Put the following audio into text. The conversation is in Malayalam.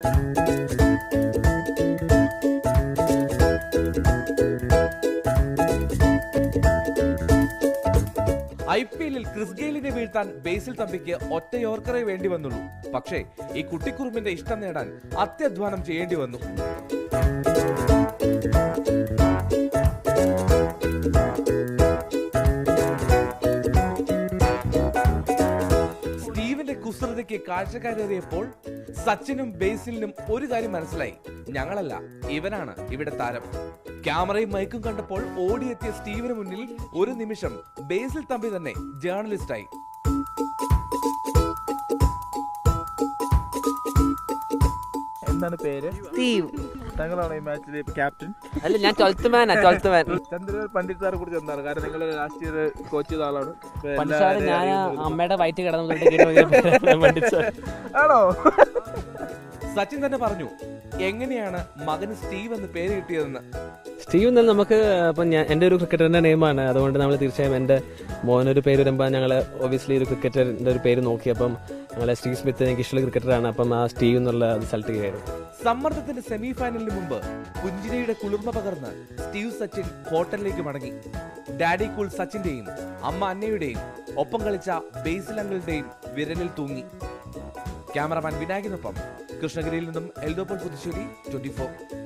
ഐ പി എല്ലിൽ ക്രിസ് ഗെയിലിനെ വീഴ്ത്താൻ ബേസിൽ തമ്പിക്ക് ഒറ്റ യോർക്കറേ വേണ്ടി വന്നുള്ളൂ പക്ഷേ ഈ കുട്ടിക്കുറുമ്പിന്റെ ഇഷ്ടം നേടാൻ അത്യധ്വാനം ചെയ്യേണ്ടി വന്നു സ്റ്റീവിന്റെ കുസൃതിക്ക് കാഴ്ചക്കാരേറിയപ്പോൾ സച്ചിനും ബേസിലിനും ഒരു കാര്യം മനസ്സിലായി ഞങ്ങളല്ല ഇവനാണ് ഇവിടെ താരം ക്യാമറയും മൈക്കും കണ്ടപ്പോൾ ഓടിയെത്തിയ സ്റ്റീവിന് മുന്നിൽ ഒരു നിമിഷം ബേസിൽ തമ്പി തന്നെ ജേർണലിസ്റ്റായി എന്താണ് പേര് സ്റ്റീവ് താങ്കളാണ് ഈ മാച്ചിലെ ക്യാപ്റ്റൻ അല്ല ഞാൻ ട്വൽത്ത് മാനാ ട്വൽത്ത് മാൻ ചന്ദ്രൻ പണ്ഡിറ്റ് സാറെ കുറിച്ച് എന്താണ് കാരണം നിങ്ങൾ ലാസ്റ്റ് ഇയർ കോച്ച് ചെയ്ത ആളാണ് ഇപ്പൊ പണ്ടിസാറ് എല്ലാവരെയും ഞാൻ അറിയുന്ന ഒരു- അമ്മയുടെ വയറ്റ് കിടന്നു പണ്ടിസാർ ആണോ സച്ചിൻ തന്നെ പറഞ്ഞു എങ്ങനെയാണ് മകന് സ്റ്റീവ് എന്ന് പേര് കിട്ടിയതെന്ന് സ്റ്റീവ് എന്നാൽ നമുക്ക് ഇപ്പം ഞാൻ എൻ്റെ ഒരു ക്രിക്കറ്ററിൻ്റെ നെയിമാണ് അതുകൊണ്ട് നമ്മൾ തീർച്ചയായും എൻ്റെ മോനൊരു പേര് വരുമ്പോൾ ഞങ്ങൾ ഒബിയസ്ലി ഒരു ക്രിക്കറ്ററിൻ്റെ ഒരു പേര് നോക്കി അപ്പം ഞങ്ങളെ സ്റ്റീവ് സ്മിത്ത് എനിക്ക് ഇഷ്ടമുള്ള ക്രിക്കറ്ററാണ് അപ്പം ആ സ്റ്റീവ് എന്നുള്ള അത് സെലക്ട് ചെയ്യുകയായിരുന്നു സമ്മർദ്ദത്തിന്റെ സെമി ഫൈനലിന് മുമ്പ് പുഞ്ചിരിയുടെ കുളിർമ പകർന്ന് സ്റ്റീവ് സച്ചിൻ ഹോട്ടലിലേക്ക് മടങ്ങി ഡാഡി കൂൾ സച്ചിന്റെയും അമ്മ അന്നയുടെയും ഒപ്പം കളിച്ച ബേസിൽ അങ്കിളുടെയും വിരലിൽ തൂങ്ങി ക്യാമറമാൻ വിനായകനൊപ്പം കൃഷ്ണഗിരിയിൽ നിന്നും എൽദോപ്പോൾ പുതുശ്ശേരി ട്വന്റി